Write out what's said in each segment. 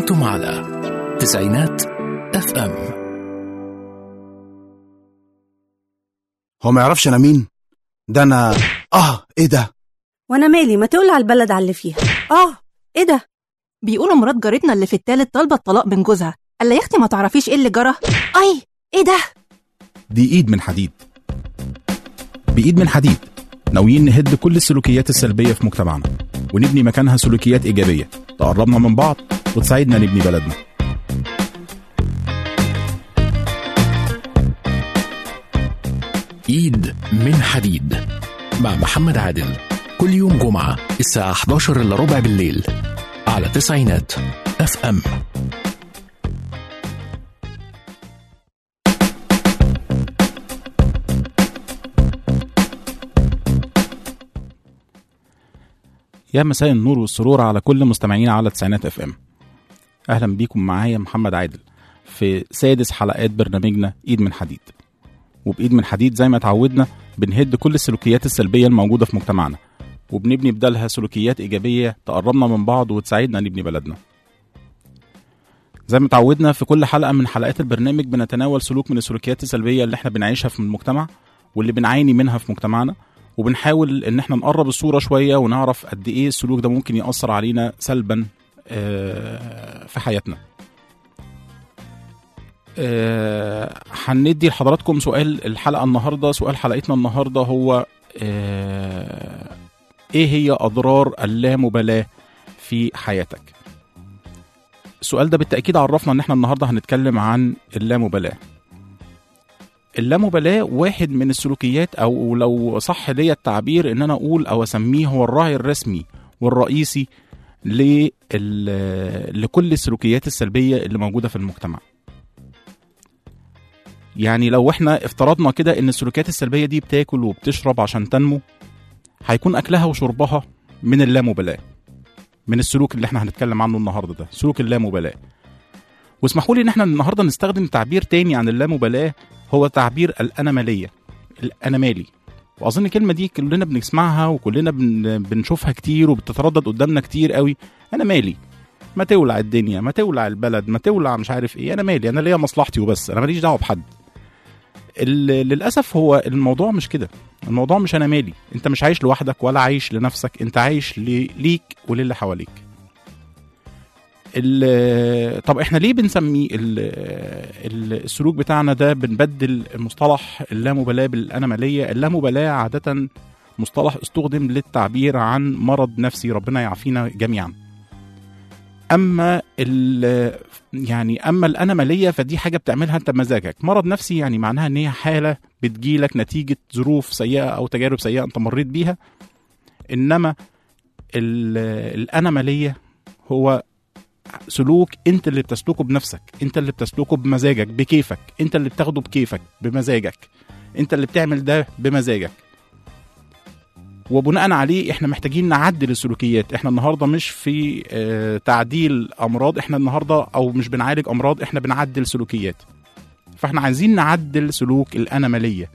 أنتم على تسعينات اف ام هو ما يعرفش انا مين ده انا اه ايه ده وانا مالي ما تولع البلد على اللي فيها اه ايه ده بيقولوا مرات جارتنا اللي في التالت طالبه الطلاق من جوزها قال يا اختي ما تعرفيش ايه اللي جرى اي ايه ده دي ايد من حديد بايد من حديد ناويين نهد كل السلوكيات السلبيه في مجتمعنا ونبني مكانها سلوكيات ايجابيه تقربنا من بعض وتساعدنا نبني بلدنا ايد من حديد مع محمد عادل كل يوم جمعة الساعة 11 الا ربع بالليل على تسعينات اف ام يا مساء النور والسرور على كل مستمعينا على تسعينات اف ام اهلا بيكم معايا محمد عادل في سادس حلقات برنامجنا ايد من حديد وبايد من حديد زي ما اتعودنا بنهد كل السلوكيات السلبيه الموجوده في مجتمعنا وبنبني بدالها سلوكيات ايجابيه تقربنا من بعض وتساعدنا نبني بلدنا زي ما اتعودنا في كل حلقه من حلقات البرنامج بنتناول سلوك من السلوكيات السلبيه اللي احنا بنعيشها في المجتمع واللي بنعاني منها في مجتمعنا وبنحاول ان احنا نقرب الصوره شويه ونعرف قد ايه السلوك ده ممكن ياثر علينا سلبا آه، في حياتنا آه، هندي لحضراتكم سؤال الحلقه النهارده سؤال حلقتنا النهارده هو آه، ايه هي اضرار اللامبالاه في حياتك السؤال ده بالتاكيد عرفنا ان احنا النهارده هنتكلم عن اللامبالاه اللامبالاه واحد من السلوكيات او لو صح ليا التعبير ان انا اقول او اسميه هو الراعي الرسمي والرئيسي لل- لكل السلوكيات السلبيه اللي موجوده في المجتمع يعني لو احنا افترضنا كده ان السلوكيات السلبيه دي بتاكل وبتشرب عشان تنمو هيكون اكلها وشربها من اللامبالاه من السلوك اللي احنا هنتكلم عنه النهارده ده سلوك اللامبالاه واسمحوا لي ان احنا النهارده نستخدم تعبير تاني عن اللامبالاه هو تعبير الانماليه الانمالي واظن الكلمه دي كلنا بنسمعها وكلنا بن بنشوفها كتير وبتتردد قدامنا كتير قوي انا مالي ما تولع الدنيا ما تولع البلد ما تولع مش عارف ايه انا مالي انا ليا مصلحتي وبس انا ماليش دعوه بحد ال- للاسف هو الموضوع مش كده الموضوع مش انا مالي انت مش عايش لوحدك ولا عايش لنفسك انت عايش ل- ليك وللي حواليك ال- طب احنا ليه بنسميه ال- ال- السلوك بتاعنا ده بنبدل المصطلح اللامبالاه بالانماليه اللامبالاه عاده مصطلح استخدم للتعبير عن مرض نفسي ربنا يعافينا جميعا اما ال يعني اما الانماليه فدي حاجه بتعملها انت بمزاجك مرض نفسي يعني معناها ان هي حاله بتجيلك نتيجه ظروف سيئه او تجارب سيئه انت مريت بيها انما ال- الانماليه هو سلوك انت اللي بتسلكه بنفسك انت اللي بتسلكه بمزاجك بكيفك انت اللي بتاخده بكيفك بمزاجك انت اللي بتعمل ده بمزاجك وبناء عليه احنا محتاجين نعدل السلوكيات احنا النهارده مش في اه تعديل امراض احنا النهارده او مش بنعالج امراض احنا بنعدل سلوكيات فاحنا عايزين نعدل سلوك الانماليه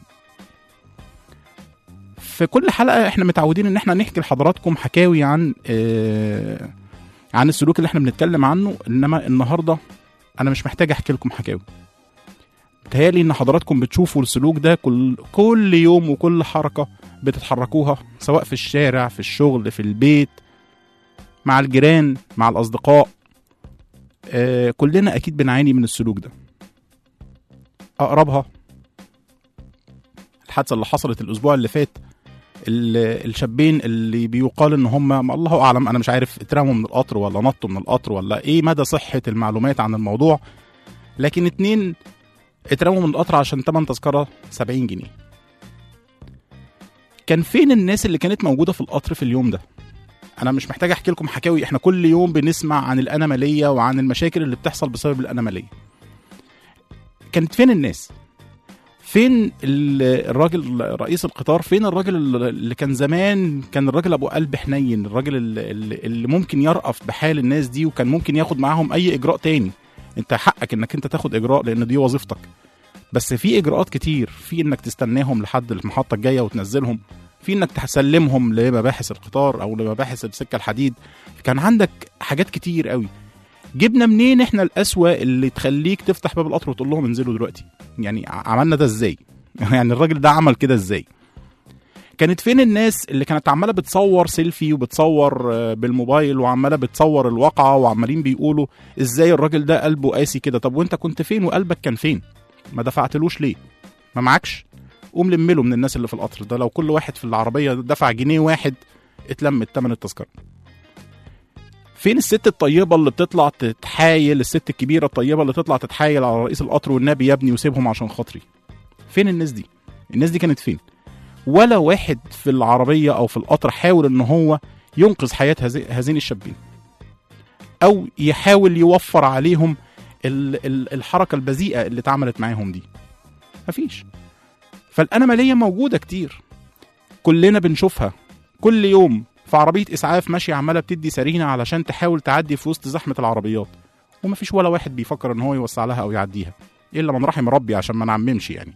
في كل حلقه احنا متعودين ان احنا نحكي لحضراتكم حكاوي عن اه عن السلوك اللي احنا بنتكلم عنه انما النهارده انا مش محتاج احكي لكم حكاوي بتهيألي ان حضراتكم بتشوفوا السلوك ده كل كل يوم وكل حركه بتتحركوها سواء في الشارع في الشغل في البيت مع الجيران مع الاصدقاء آه كلنا اكيد بنعاني من السلوك ده اقربها الحادثه اللي حصلت الاسبوع اللي فات ال- الشابين اللي بيقال ان هم ما الله اعلم انا مش عارف اترموا من القطر ولا نطوا من القطر ولا ايه مدى صحه المعلومات عن الموضوع لكن اتنين اترموا من القطر عشان تمن تذكره 70 جنيه كان فين الناس اللي كانت موجوده في القطر في اليوم ده انا مش محتاج احكي لكم حكاوي احنا كل يوم بنسمع عن الانماليه وعن المشاكل اللي بتحصل بسبب الانماليه كانت فين الناس فين ال- الراجل رئيس القطار فين الراجل اللي كان زمان كان الراجل ابو قلب حنين الراجل اللي, اللي ممكن يرأف بحال الناس دي وكان ممكن ياخد معاهم اي اجراء تاني انت حقك انك انت تاخد اجراء لان دي وظيفتك بس في اجراءات كتير في انك تستناهم لحد المحطه الجايه وتنزلهم في انك تسلمهم لمباحث القطار او لمباحث السكه الحديد كان عندك حاجات كتير قوي جبنا منين احنا القسوه اللي تخليك تفتح باب القطر وتقول لهم انزلوا دلوقتي يعني ع- عملنا ده ازاي يعني الراجل ده عمل كده ازاي كانت فين الناس اللي كانت عماله بتصور سيلفي وبتصور آه، بالموبايل وعماله بتصور الواقعه وعمالين بيقولوا ازاي الراجل ده قلبه قاسي كده طب وانت كنت فين وقلبك كان فين ما دفعتلوش ليه ما معكش قوم لمله من الناس اللي في القطر ده لو كل واحد في العربيه دفع جنيه واحد اتلمت تمن التذكره فين الست الطيبه اللي بتطلع تتحايل الست الكبيره الطيبه اللي تطلع تتحايل على رئيس القطر والنبي يا ابني وسيبهم عشان خاطري فين الناس دي الناس دي كانت فين ولا واحد في العربيه او في القطر حاول ان هو ينقذ حياه هذي- هذين الشابين او يحاول يوفر عليهم ال- ال- الحركه البذيئه اللي اتعملت معاهم دي مفيش فالانماليه موجوده كتير كلنا بنشوفها كل يوم في عربيه اسعاف ماشيه عماله بتدي سرينه علشان تحاول تعدي في وسط زحمه العربيات ومفيش ولا واحد بيفكر ان هو يوسع لها او يعديها الا من رحم ربي عشان ما نعممش يعني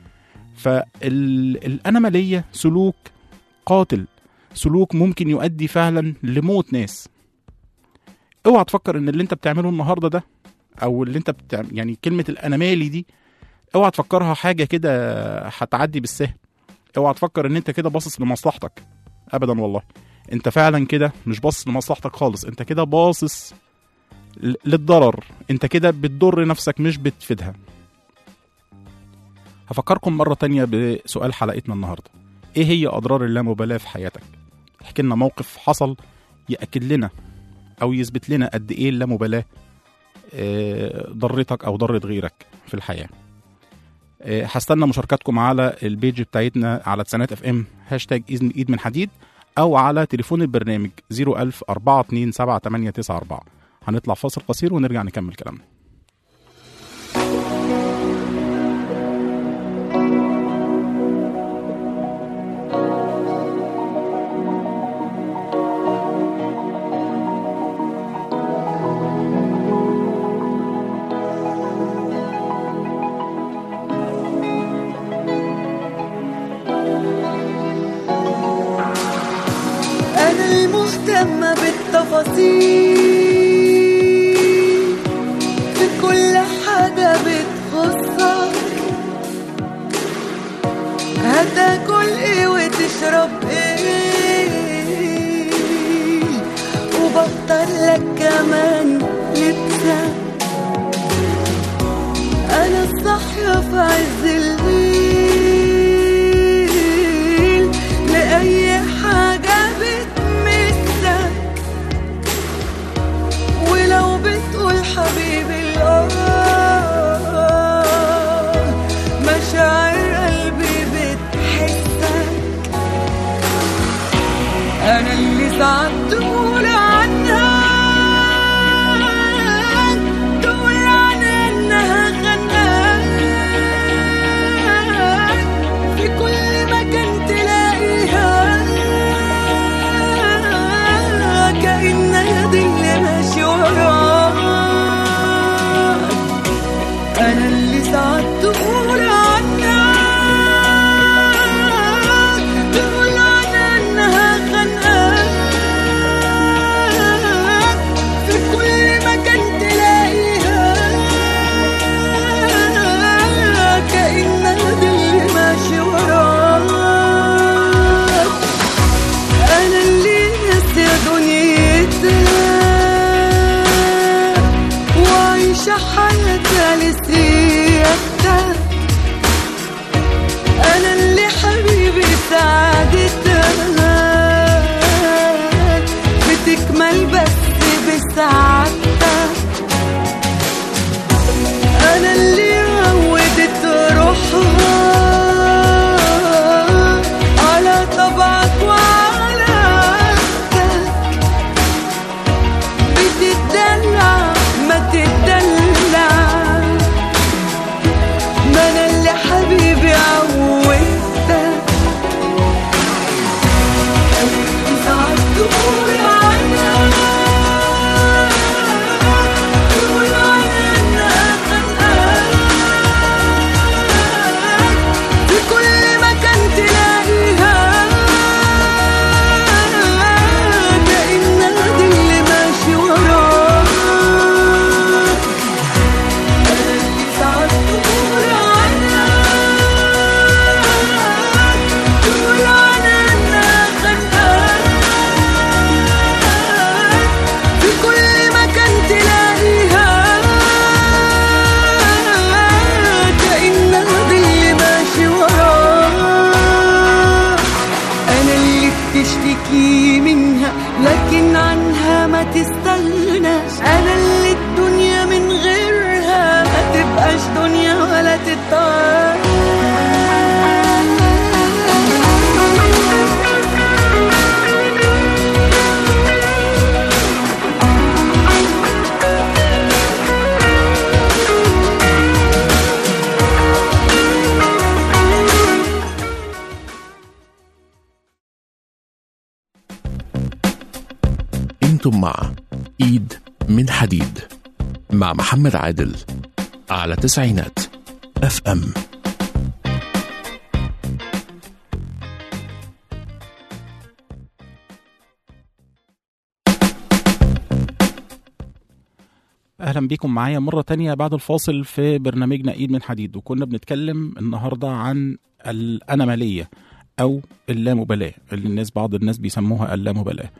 فالانماليه سلوك قاتل سلوك ممكن يؤدي فعلا لموت ناس اوعى تفكر ان اللي انت بتعمله النهارده ده او اللي انت بتعمل يعني كلمه الانمالي دي اوعى تفكرها حاجه كده هتعدي بالسهل اوعى تفكر ان انت كده باصص لمصلحتك ابدا والله انت فعلا كده مش باصص لمصلحتك خالص انت كده باصص ل- للضرر انت كده بتضر نفسك مش بتفيدها هفكركم مرة تانية بسؤال حلقتنا النهاردة ايه هي اضرار اللامبالاة في حياتك احكي لنا موقف حصل يأكد لنا او يثبت لنا قد ايه اللامبالاة آه، ضرتك او ضرت غيرك في الحياة آه، هستنى مشاركاتكم على البيج بتاعتنا على تسانات اف ام هاشتاج إذن- ايد من حديد او على تليفون البرنامج 01000 427 هنطلع فاصل قصير ونرجع نكمل كلامنا أنا المهتمة بالتفاصيل في كل حاجة بتخصك هتاكل ايه وتشرب ايه وبختار لك كمان لبسك أنا الصاحية في عز الليل لأي حاجة بتمسك ولو بتقول حبيبي الآه مشاعر قلبي بتحسك أنا اللي ساعات تقول عنها تقول عنها إنها خناك في كل مكان تلاقيها كأنها دي اللي ماشي وراك أنا اللي ساعات تقول عنها تقول عنها إنها خانقاك في كل مكان تلاقيها كأنها دي اللي ماشي وراك أنا اللي ناسية دنيتها وعايشة حياتها لسيادتها أنا اللي حبيبي سعادتها بتكمل بس بسعادتها أنا اللي عودت روحها على طبعك وعلى عادتك بتدلع ما تدلع ما أنا اللي حبيبي عودتك ساعات تقول عنها تقول عنها إنها خانقاك تعال انتم مع ايد من حديد مع محمد عادل على تسعينات اف ام اهلا بيكم معايا مره تانية بعد الفاصل في برنامجنا ايد من حديد وكنا بنتكلم النهارده عن الانماليه او اللامبالاه اللي الناس بعض الناس بيسموها اللامبالاه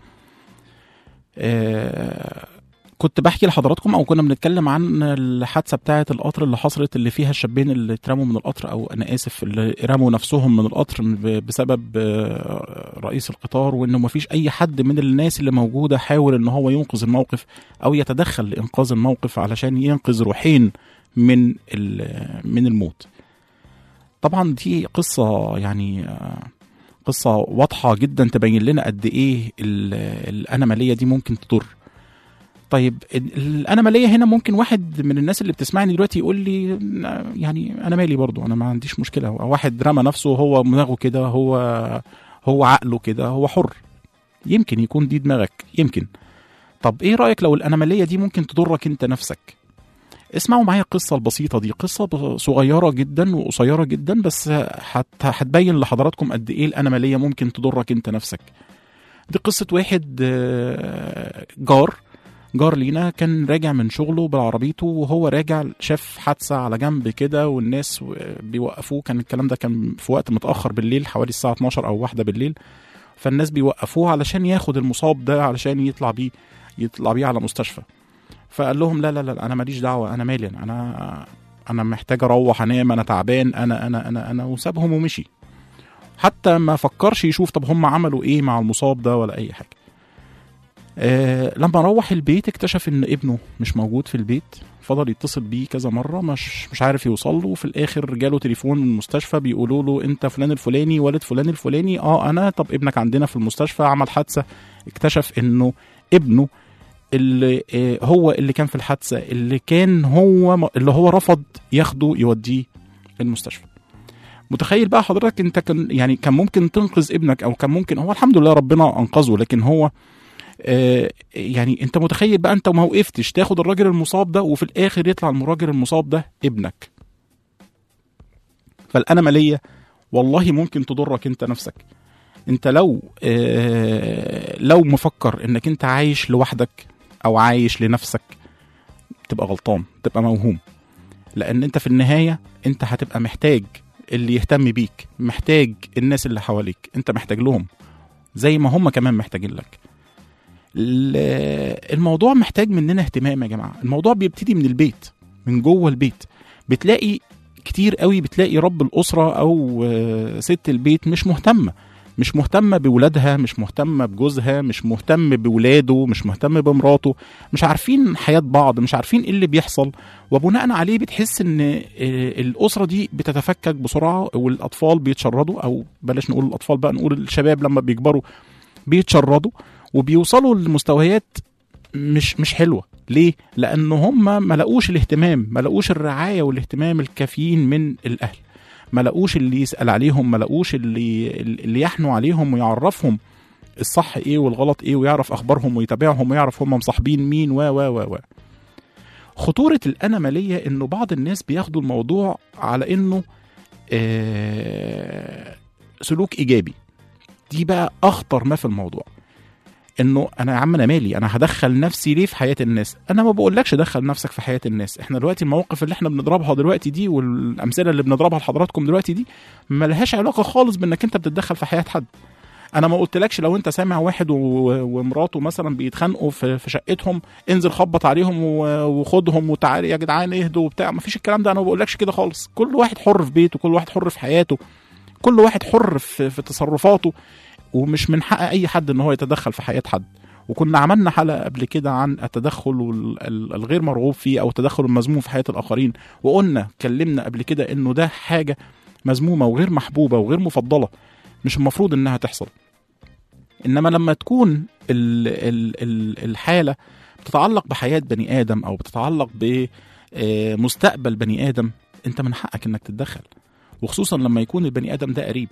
آه كنت بحكي لحضراتكم او كنا بنتكلم عن الحادثه بتاعه القطر اللي حصلت اللي فيها الشابين اللي اترموا من القطر او انا اسف اللي رموا نفسهم من القطر ب- بسبب آه، رئيس القطار وانه ما فيش اي حد من الناس اللي موجوده حاول ان هو ينقذ الموقف او يتدخل لانقاذ الموقف علشان ينقذ روحين من ال- من الموت طبعا دي قصه يعني آه، قصه واضحه جدا تبين لنا قد ايه ال- الانماليه دي ممكن تضر طيب ال- الانماليه هنا ممكن واحد من الناس اللي بتسمعني دلوقتي يقول لي آه، يعني انا مالي برضو انا ما عنديش مشكله واحد رمى نفسه هو دماغه كده هو هو عقله كده هو حر يمكن يكون دي دماغك يمكن طب ايه رايك لو الانماليه دي ممكن تضرك انت نفسك اسمعوا معايا القصه البسيطه دي قصه ب- صغيره جدا وقصيره جدا بس هت... هتبين لحضراتكم قد ايه الانماليه ممكن تضرك انت نفسك دي قصه واحد آه، جار جار لينا كان راجع من شغله بعربيته وهو راجع شاف حادثه على جنب كده والناس و- بيوقفوه كان الكلام ده كان في وقت متاخر بالليل حوالي الساعه 12 او واحدة بالليل فالناس بيوقفوه علشان ياخد المصاب ده علشان يطلع بيه يطلع بيه على مستشفى فقال لهم لا لا لا انا ماليش دعوه انا مالي انا انا انا محتاج اروح انام انا تعبان انا انا انا انا وسابهم ومشي حتى ما فكرش يشوف طب هم عملوا ايه مع المصاب ده ولا اي حاجه آه لما روح البيت اكتشف ان ابنه مش موجود في البيت فضل يتصل بيه كذا مره مش مش عارف يوصل له وفي الاخر جاله تليفون من المستشفى بيقولوا له انت فلان الفلاني والد فلان الفلاني اه انا طب ابنك عندنا في المستشفى عمل حادثه اكتشف انه ابنه اللي آه، هو اللي كان في الحادثه اللي كان هو اللي هو رفض ياخده يوديه المستشفى متخيل بقى حضرتك انت كان يعني كان ممكن تنقذ ابنك او كان ممكن هو الحمد لله ربنا انقذه لكن هو آه، يعني انت متخيل بقى انت ما وقفتش تاخد الراجل المصاب ده وفي الاخر يطلع الراجل المصاب ده ابنك فالانماليه والله ممكن تضرك انت نفسك انت لو آه، لو مفكر انك انت عايش لوحدك او عايش لنفسك تبقى غلطان تبقى موهوم لان انت في النهايه انت هتبقى محتاج اللي يهتم بيك محتاج الناس اللي حواليك انت محتاج لهم زي ما هم كمان محتاجين لك ال- الموضوع محتاج مننا اهتمام يا جماعه الموضوع بيبتدي من البيت من جوه البيت بتلاقي كتير قوي بتلاقي رب الاسره او آه، ست البيت مش مهتمه مش مهتمه بولادها مش مهتمه بجوزها مش مهتم بولاده مش مهتم بمراته مش عارفين حياه بعض مش عارفين ايه اللي بيحصل وبناء عليه بتحس ان آه، الاسره دي بتتفكك بسرعه والاطفال بيتشردوا او بلاش نقول الاطفال بقى نقول الشباب لما بيكبروا بيتشردوا وبيوصلوا لمستويات مش مش حلوه ليه لان هم ما لقوش الاهتمام ما لقوش الرعايه والاهتمام الكافيين من الاهل ما لقوش اللي يسال عليهم ما لقوش اللي اللي يحنوا عليهم ويعرفهم الصح ايه والغلط ايه ويعرف اخبارهم ويتابعهم ويعرف هم مصاحبين مين و و و و خطوره الانماليه انه بعض الناس بياخدوا الموضوع على انه آه سلوك ايجابي دي بقى اخطر ما في الموضوع انه انا يا عم انا مالي انا هدخل نفسي ليه في حياه الناس انا ما بقولكش دخل نفسك في حياه الناس احنا دلوقتي المواقف اللي احنا بنضربها دلوقتي دي والامثله اللي بنضربها لحضراتكم دلوقتي دي ما لهاش علاقه خالص بانك انت بتتدخل في حياه حد انا ما قلتلكش لو انت سامع واحد و... ومراته مثلا بيتخانقوا في... في شقتهم انزل خبط عليهم و... وخدهم وتعالى يا جدعان اهدوا وبتاع ما فيش الكلام ده انا ما بقولكش كده خالص كل واحد حر في بيته كل واحد حر في حياته كل واحد حر في, في تصرفاته ومش من حق اي حد ان هو يتدخل في حياه حد وكنا عملنا حلقه قبل كده عن التدخل وال- ال- الغير مرغوب فيه او التدخل المذموم في حياه الاخرين وقلنا اتكلمنا قبل كده انه ده حاجه مذمومه وغير محبوبه وغير مفضله مش المفروض انها تحصل انما لما تكون ال ال ال الحاله بتتعلق بحياه بني ادم او بتتعلق بمستقبل بني ادم انت من حقك انك تتدخل وخصوصا لما يكون البني ادم ده قريب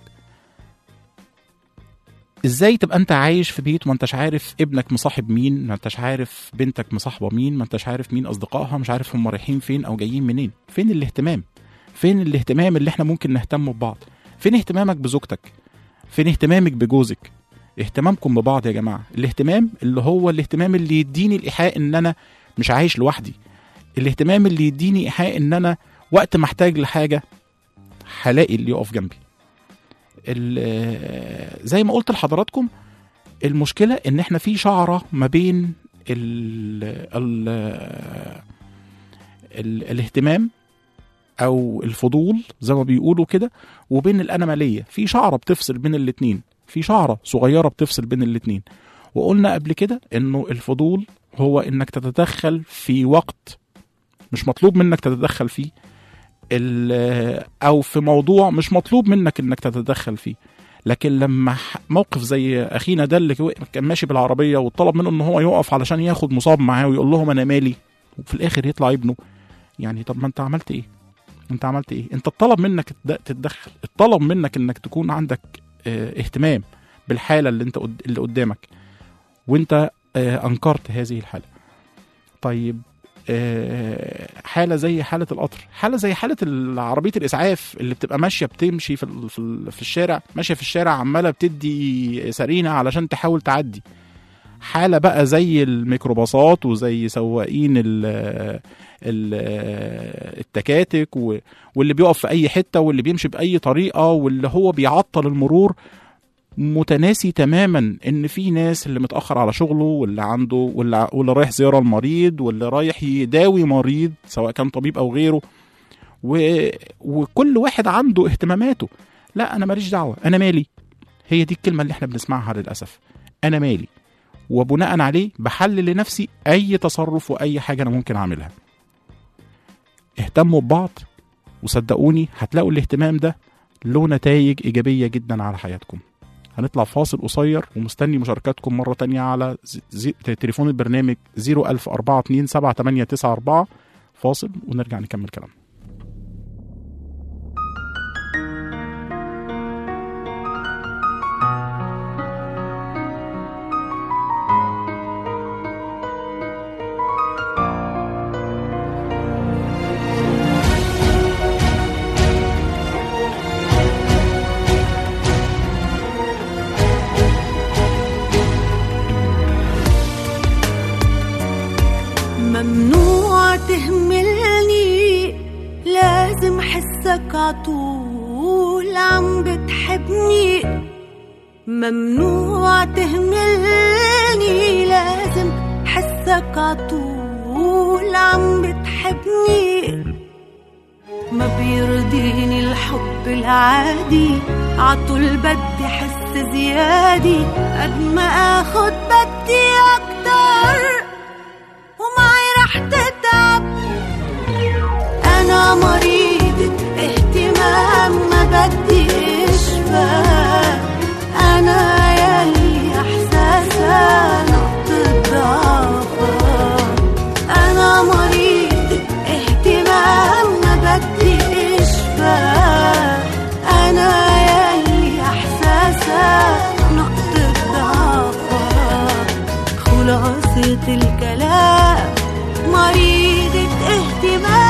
ازاي تبقى انت عايش في بيت وما انتش عارف ابنك مصاحب مين ما انتش عارف بنتك مصاحبه مين ما انتش عارف مين اصدقائها مش عارف هم رايحين فين او جايين منين فين الاهتمام فين الاهتمام اللي احنا ممكن نهتم ببعض فين اهتمامك بزوجتك فين اهتمامك بجوزك اهتمامكم ببعض يا جماعه الاهتمام اللي هو الاهتمام اللي يديني الايحاء ان انا مش عايش لوحدي الاهتمام اللي يديني ايحاء ان انا وقت ما احتاج لحاجه هلاقي اللي يقف جنبي ال- زي ما قلت لحضراتكم المشكله ان احنا في شعره ما بين ال ال ال الاهتمام او الفضول زي ما بيقولوا كده وبين الانماليه في شعره بتفصل بين الاتنين في شعره صغيره بتفصل بين الاتنين وقلنا قبل كده انه الفضول هو انك تتدخل في وقت مش مطلوب منك تتدخل فيه ال- او في موضوع مش مطلوب منك انك تتدخل فيه لكن لما ح- موقف زي اخينا ده اللي كو- كان ماشي بالعربيه وطلب منه ان هو يقف علشان ياخد مصاب معاه ويقول لهم انا مالي وفي الاخر يطلع ابنه يعني طب ما انت عملت ايه انت عملت ايه انت الطلب منك تد- تتدخل الطلب منك انك تكون عندك اه اهتمام بالحاله اللي انت قد- اللي قدامك وانت اه انكرت هذه الحاله طيب آه، حاله زي حاله القطر حاله زي حاله عربيه الاسعاف اللي بتبقى ماشيه بتمشي في ال- في ال- في الشارع ماشيه في الشارع عماله بتدي سرينه علشان تحاول تعدي حاله بقى زي الميكروباصات وزي سواقين ال ال التكاتك و- واللي بيقف في اي حته واللي بيمشي باي طريقه واللي هو بيعطل المرور متناسي تماما ان في ناس اللي متاخر على شغله واللي عنده واللي, واللي رايح زياره المريض واللي رايح يداوي مريض سواء كان طبيب او غيره و... وكل واحد عنده اهتماماته لا انا ماليش دعوه انا مالي هي دي الكلمه اللي احنا بنسمعها للاسف انا مالي وبناء عليه بحلل لنفسي اي تصرف واي حاجه انا ممكن اعملها اهتموا ببعض وصدقوني هتلاقوا الاهتمام ده له نتائج ايجابيه جدا على حياتكم هنطلع فاصل قصير ومستني مشاركاتكم مرة تانية على زي زي تليفون البرنامج 010427894 فاصل ونرجع نكمل كلام ممنوع تهملني لازم حسك عطول عم بتحبني ممنوع تهملني لازم حسك عطول عم بتحبني ما بيرضيني الحب العادي عطول بدي حس زيادي قد ما اخد بدي اكتر ومعي رح تتعب انا مريضة اهتمام ما بدي اشفى انا يلي احساسها نقطة ضعفها انا مريضة اهتمام ما بدي اشفى انا يلي احساسها نقطة ضعفها خلاصة الكلام مريضة اهتمام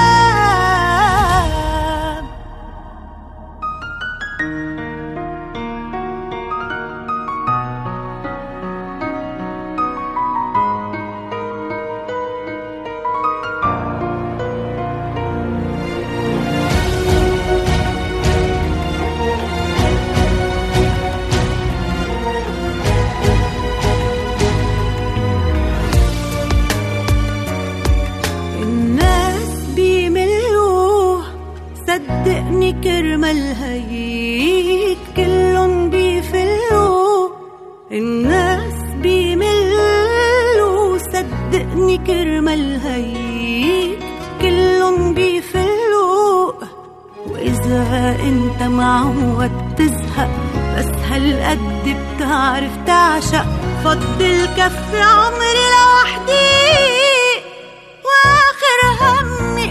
الناس بيملوه صدقني كرمال هيك كلن بيفلوه الناس بيملوه صدقني كرمال هيك كلهم بيفلوا وإذا أنت معود تزهق بس هالقد بتعرف تعشق فضل كفي عمري لوحدي وآخر همي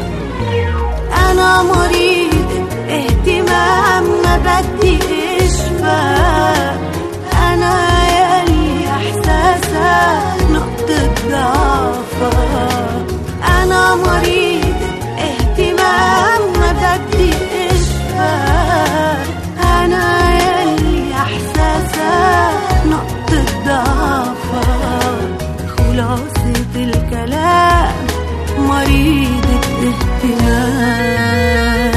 أنا مريض اهتمام ما بدي اشفى أنا يلي إحساسها نقطة ضعفها أنا مريض اهتمام ما بدي اشفى أنا يلي إحساسها نقطة ضعفها خلاصة الكلام مريضة اهتمام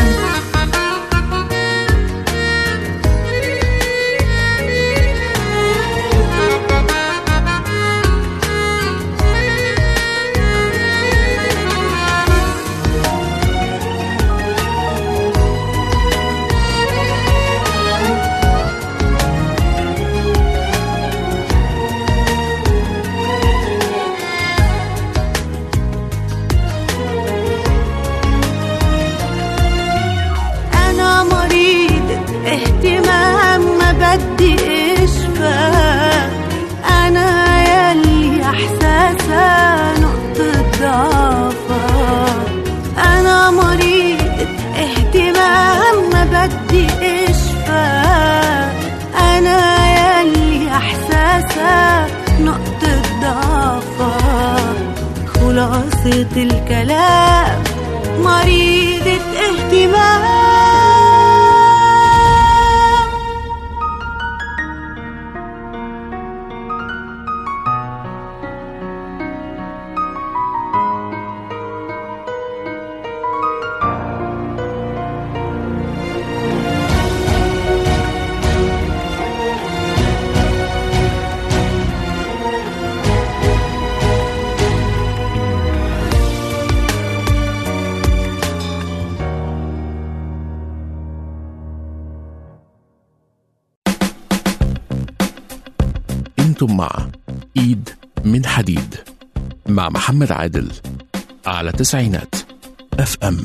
أنا مريض اهتمام ما بدي اشفى أنا يلي إحساسها نقطة ضعفها أنا مريض اهتمام ما بدي اشفى أنا يلي إحساسها نقطة ضعفها خلاصة الكلام مريضة اهتمام انتم مع ايد من حديد مع محمد عادل على تسعينات اف ام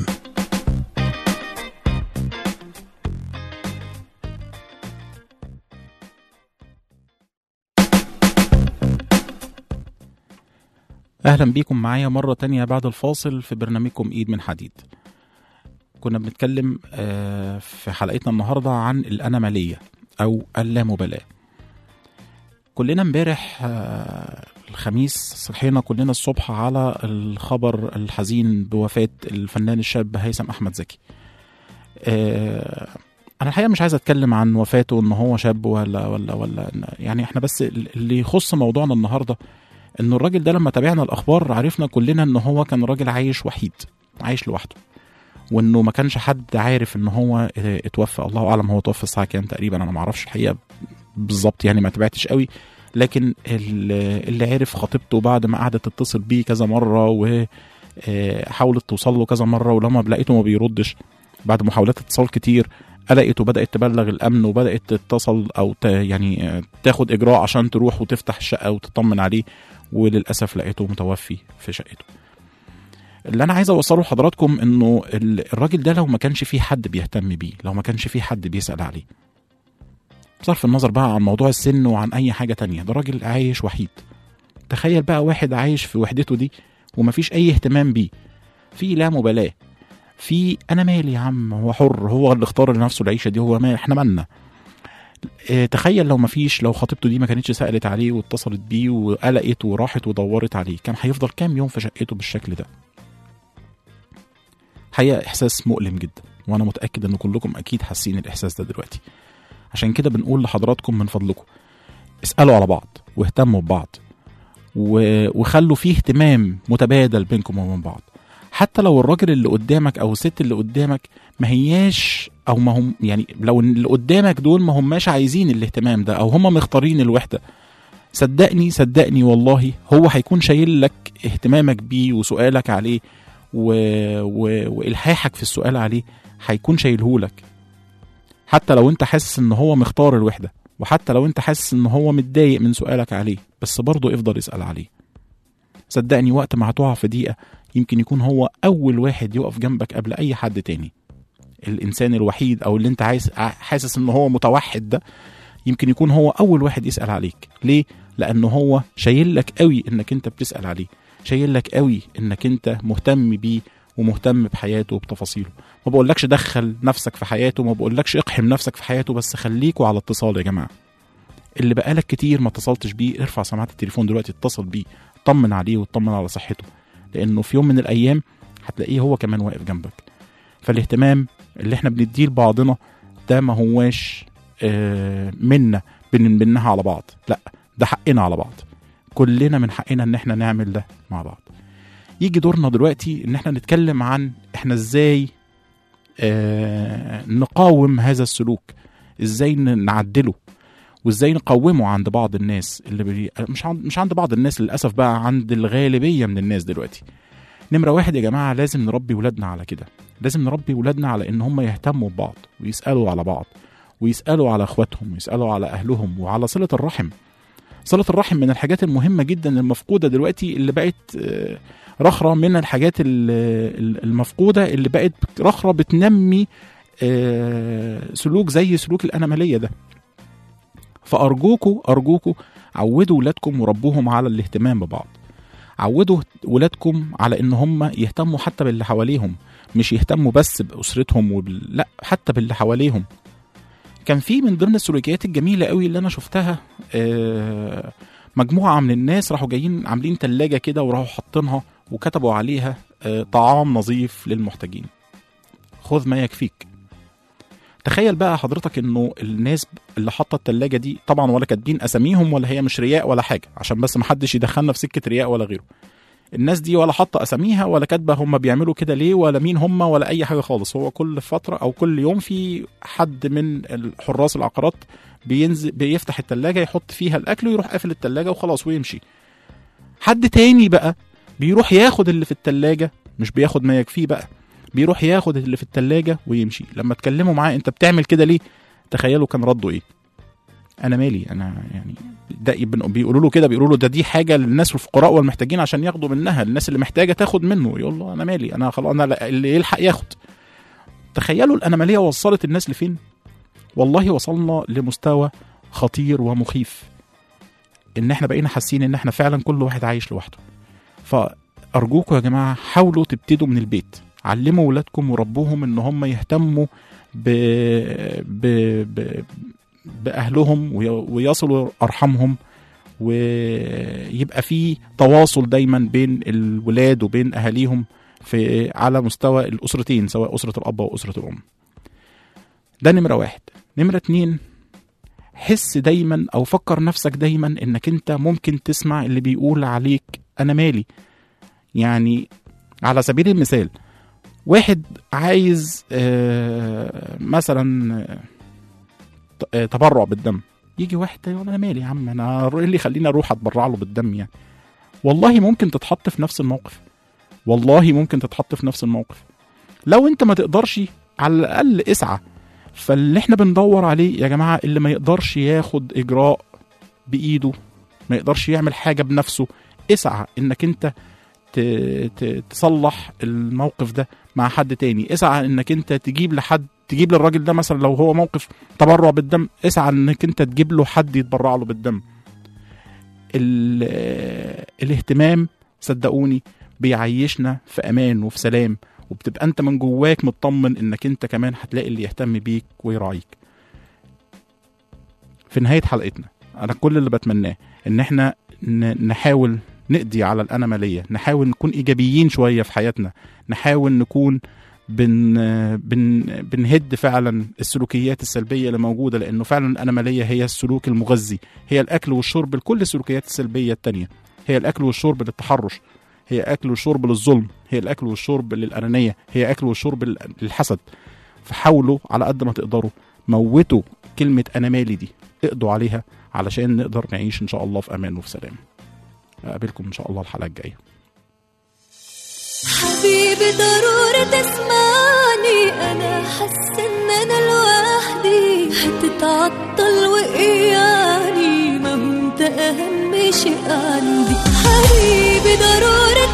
اهلا بيكم معايا مرة تانية بعد الفاصل في برنامجكم ايد من حديد كنا بنتكلم آه، في حلقتنا النهاردة عن الأنامالية أو اللامبالاة كلنا امبارح آه، الخميس صحينا كلنا الصبح على الخبر الحزين بوفاة الفنان الشاب هيثم أحمد زكي آه، أنا الحقيقة مش عايز أتكلم عن وفاته إن هو شاب ولا ولا ولا يعني إحنا بس اللي يخص موضوعنا النهاردة إنه الراجل ده لما تابعنا الأخبار عرفنا كلنا إن هو كان راجل عايش وحيد عايش لوحده وانه ما كانش حد عارف ان هو اه، اتوفى الله اعلم هو توفى الساعه كام تقريبا انا ما اعرفش الحقيقه بالظبط يعني ما تابعتش قوي لكن ال- اللي عرف خطيبته بعد ما قعدت تتصل بيه كذا مره وحاولت توصل له كذا مره ولما لقيته ما بيردش بعد محاولات اتصال كتير قلقت وبدات تبلغ الامن وبدات تتصل او ت يعني اه، تاخد اجراء عشان تروح وتفتح الشقه وتطمن عليه وللاسف لقيته متوفي في شقته اللي انا عايز اوصله لحضراتكم انه ال- الراجل ده لو ما كانش فيه حد بيهتم بيه لو ما كانش فيه حد بيسال عليه بصرف النظر بقى عن موضوع السن وعن اي حاجه تانية ده راجل عايش وحيد تخيل بقى واحد عايش في وحدته دي ومفيش اي اهتمام بيه في لا مبالاه في انا مالي يا عم هو حر هو اللي اختار لنفسه العيشه دي هو مال احنا مالنا اه، تخيل لو مفيش لو خطيبته دي ما كانتش سالت عليه واتصلت بيه وقلقت وراحت ودورت عليه كان هيفضل كام يوم في شقته بالشكل ده حقيقة إحساس مؤلم جدا وأنا متأكد إن كلكم أكيد حاسين الإحساس ده دلوقتي عشان كده بنقول لحضراتكم من فضلكم اسألوا على بعض واهتموا ببعض و... وخلوا فيه اهتمام متبادل بينكم وبين بعض حتى لو الراجل اللي قدامك او الست اللي قدامك ما هياش او ما هم يعني لو اللي قدامك دول ما هماش عايزين الاهتمام ده او هم مختارين الوحده صدقني صدقني والله هو هيكون شايل لك اهتمامك بيه وسؤالك عليه و... و... والحاحك في السؤال عليه هيكون شايلهولك حتى لو انت حاسس ان هو مختار الوحده وحتى لو انت حاسس ان هو متضايق من سؤالك عليه بس برضه افضل اسال عليه صدقني وقت ما هتقع في دقيقه يمكن يكون هو اول واحد يقف جنبك قبل اي حد تاني الانسان الوحيد او اللي انت عايز حاسس ان هو متوحد ده يمكن يكون هو اول واحد يسال عليك ليه لانه هو شايل لك قوي انك انت بتسال عليه شايل لك قوي انك انت مهتم بيه ومهتم بحياته وبتفاصيله ما بقولكش دخل نفسك في حياته ما بقولكش اقحم نفسك في حياته بس خليكوا على اتصال يا جماعه اللي بقالك كتير ما اتصلتش بيه ارفع سماعه التليفون دلوقتي اتصل بيه طمن عليه وطمن على صحته لانه في يوم من الايام هتلاقيه هو كمان واقف جنبك فالاهتمام اللي احنا بنديه لبعضنا ده ما هواش آه، منا بنمنها على بعض لا ده حقنا على بعض كلنا من حقنا ان احنا نعمل ده مع بعض يجي دورنا دلوقتي ان احنا نتكلم عن احنا ازاي آه نقاوم هذا السلوك ازاي ن- نعدله وازاي نقومه عند بعض الناس اللي بي... مش عند... مش عند بعض الناس للاسف بقى عند الغالبيه من الناس دلوقتي نمره واحد يا جماعه لازم نربي ولادنا على كده لازم نربي ولادنا على ان هم يهتموا ببعض ويسالوا على بعض ويسالوا على اخواتهم ويسالوا على اهلهم وعلى صله الرحم صله الرحم من الحاجات المهمه جدا المفقوده دلوقتي اللي بقت آه، رخره من الحاجات ال- ال- المفقوده اللي بقت رخره بتنمي آه، سلوك زي سلوك الاناماليه ده فارجوكوا ارجوكوا عودوا ولادكم وربوهم على الاهتمام ببعض عودوا ولادكم على ان هم يهتموا حتى باللي حواليهم مش يهتموا بس باسرتهم وبال... لا حتى باللي حواليهم كان في من ضمن السلوكيات الجميله قوي اللي انا شفتها آه، مجموعه من الناس راحوا جايين عاملين تلاجة كده وراحوا حاطينها وكتبوا عليها آه، طعام نظيف للمحتاجين خذ ما يكفيك تخيل بقى حضرتك انه الناس اللي حاطه التلاجة دي طبعا ولا كاتبين اساميهم ولا هي مش رياء ولا حاجه عشان بس محدش يدخلنا في سكه رياء ولا غيره الناس دي ولا حاطه اساميها ولا كاتبه هم بيعملوا كده ليه ولا مين هم ولا اي حاجه خالص هو كل فتره او كل يوم في حد من حراس العقارات بينزل بيفتح التلاجة يحط فيها الاكل ويروح قافل التلاجة وخلاص ويمشي حد تاني بقى بيروح ياخد اللي في التلاجة مش بياخد ما يكفيه بقى بيروح ياخد اللي في التلاجة ويمشي لما اتكلموا معاه انت بتعمل كده ليه تخيلوا كان رده ايه انا مالي انا يعني ده يبن- بيقولوا له كده بيقولوا له ده دي حاجه للناس الفقراء والمحتاجين عشان ياخدوا منها الناس اللي محتاجه تاخد منه يقول له انا مالي انا خلاص انا لا- اللي يلحق ياخد تخيلوا الاناماليه وصلت الناس لفين والله وصلنا لمستوى خطير ومخيف ان احنا بقينا حاسين ان احنا فعلا كل واحد عايش لوحده فارجوكم يا جماعه حاولوا تبتدوا من البيت علموا ولادكم وربوهم ان هم يهتموا ب... ب... ب... باهلهم وي- ويصلوا ارحامهم ويبقى في تواصل دايما بين الولاد وبين اهاليهم في على مستوى الاسرتين سواء اسره الاب واسره الام ده نمره واحد نمره اتنين حس دايما او فكر نفسك دايما انك انت ممكن تسمع اللي بيقول عليك انا مالي يعني على سبيل المثال واحد عايز آه، مثلا آه، ت- آه، تبرع بالدم يجي واحد تاني يقول انا مالي يا عم انا ايه اللي يخليني اروح اتبرع له بالدم يعني والله ممكن تتحط في نفس الموقف والله ممكن تتحط في نفس الموقف لو انت ما تقدرش على الاقل اسعى فاللي احنا بندور عليه يا جماعه اللي ما يقدرش ياخد اجراء بايده ما يقدرش يعمل حاجه بنفسه اسعى انك انت ت- ت- تصلح الموقف ده مع حد تاني اسعى انك انت تجيب لحد تجيب للراجل ده مثلا لو هو موقف تبرع بالدم اسعى انك انت تجيب له حد يتبرع له بالدم ال- الاهتمام صدقوني بيعيشنا في امان وفي سلام وبتبقى انت من جواك مطمن انك انت كمان هتلاقي اللي يهتم بيك ويراعيك في نهايه حلقتنا انا كل اللي بتمناه ان احنا ن- نحاول نقضي على الاناماليه نحاول نكون ايجابيين شويه في حياتنا نحاول نكون بن بن بنهد فعلا السلوكيات السلبيه اللي موجوده لانه فعلا الاناماليه هي السلوك المغذي هي الاكل والشرب لكل السلوكيات السلبيه التانية هي الاكل والشرب للتحرش هي اكل والشرب للظلم هي الاكل والشرب للانانيه هي اكل والشرب لل- للحسد فحاولوا على قد ما تقدروا موتوا كلمه انا مالي دي اقضوا عليها علشان نقدر نعيش ان شاء الله في امان وفي سلام اقابلكم ان شاء الله الحلقه الجايه حبيبي ضروري تسمعني انا حاسه ان انا لوحدي هتتعطل واياني ما هو انت اهم شيء عندي حبيبي ضروري